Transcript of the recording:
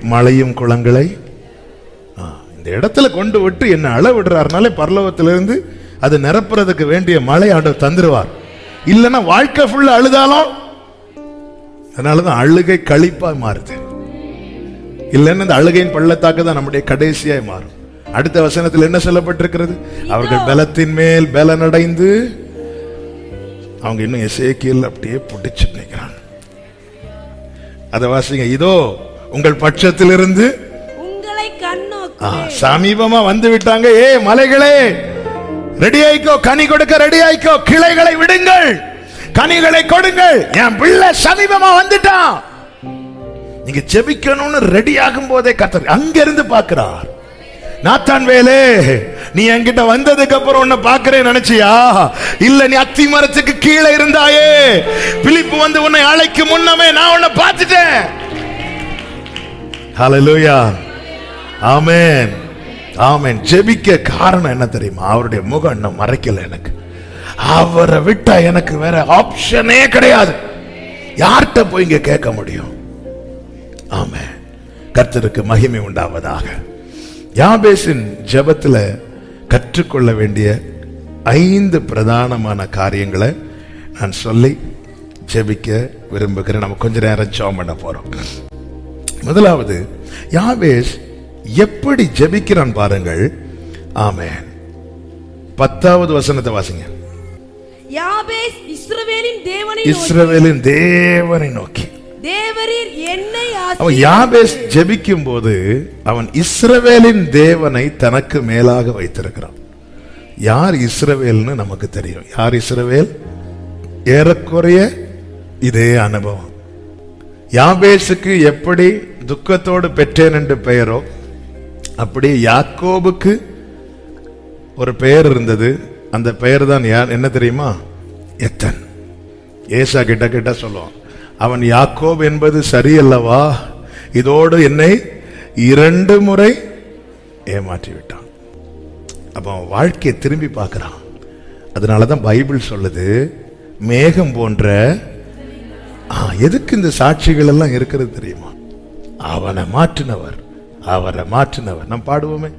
மழையும் குளங்களை ஆ, இந்த இடத்துல கொண்டு விட்டு என்ன அள விடுறாருனாலே பரலோகத்திலிருந்து அது நிரப்புறதுக்கு வேண்டிய மழை ஆண்டவர் தந்துருவார் இல்லைன்னா வாழ்க்கை ஃபுல்லா அழுதாலும் அதனாலதான் அழுகை கழிப்பா மாறுது இல்லைன்னா இந்த அழுகையின் பள்ளத்தாக்கு தான் நம்முடைய கடைசியாய் மாறும் அடுத்த வசனத்தில் என்ன சொல்லப்பட்டிருக்கிறது அவர்கள் பலத்தின் மேல் பலனடைந்து அவங்க இன்னும் எசேக்கியல் அப்படியே பிடிச்சு நிற்கிறான் அதை வாசிங்க இதோ உங்கள் பட்சத்திலிருந்து உங்களை கண்ணோக்கி ஆ, சமீபமா வந்து விட்டாங்க ஏ மலைகளே ரெடி ஆயிக்கோ கனி கொடுக்க ரெடி ஆயிக்கோ கிளைகளை விடுங்கள் கனிகளை கொடுங்கள் என் பிள்ளை சமீபமா வந்துட்டான் நீங்க ஜெபிக்கணும்னு ரெடி ஆகும் போதே கத்தர் அங்க இருந்து பாக்குறார் நாத்தான் வேலே நீ என்கிட்ட வந்ததுக்கு அப்புறம் உன்னை பாக்குறேன் நினைச்சியா இல்ல நீ அத்தி மரத்துக்கு கீழே இருந்தாயே பிலிப்பு வந்து உன்னை அழைக்கும் முன்னமே நான் உன்னை பார்த்துட்டேன் ஹalleluya ஆமென் ஆமென் ஜெபிக்க காரணம் என்ன தெரியுமா அவருடைய முகம் இன்னும் மறைக்கல எனக்கு அவரை விட்டா எனக்கு வேற ஆப்ஷனே கிடையாது யார்கிட்ட போய் இங்க கேட்க முடியும் ஆமென் கர்த்தருக்கு மகிமை உண்டாவதாக யாபேசின் ஜெபத்துல கற்றுக்கொள்ள வேண்டிய ஐந்து பிரதானமான காரியங்களை நான் சொல்லி ஜெபிக்க விரும்புகிறேன் நம்ம கொஞ்ச நேரம் ஜெபம் பண்ண போறோம் முதலாவது யாவேஸ் எப்படி ஜெபிக்கிறான் பாருங்கள் ஆமென் பத்தாவது வசனத்தை வாசிங்க யாபேஸ் இஸ்ரவேலின் தேவனை நோக்கி, இஸ்ரவேலின் தேவனை நோக்கி தேவரீர் என்னை அவன் ஆசி யாபேஸ் ஜெபிக்கும் போது அவன் இஸ்ரவேலின் தேவனை தனக்கு மேலாக வைத்திருக்கிறான் யார் இஸ்ரவேல்னு நமக்கு தெரியும் யார் இஸ்ரவேல் ஏறக்குறைய இதே அனுபவம் யாபேசுக்கு எப்படி துக்கத்தோடு பெற்றேன் என்று பெயரோ அப்படி யாக்கோபுக்கு ஒரு பெயர் இருந்தது அந்த பெயர் தான் யார் என்ன தெரியுமா எத்தன் ஏசா கிட்ட கிட்ட சொல்லுவான் அவன் யாக்கோப் என்பது சரியல்லவா இதோடு என்னை இரண்டு முறை ஏமாற்றி விட்டான் அப்ப அவன் வாழ்க்கையை திரும்பி பார்க்கறான் அதனாலதான் பைபிள் சொல்லுது மேகம் போன்ற ஆ, எதுக்கு இந்த சாட்சிகள் எல்லாம் இருக்கிறது தெரியுமா அவனை மாற்றினவர் அவரை மாற்றினவர் நாம் பாடுவோமே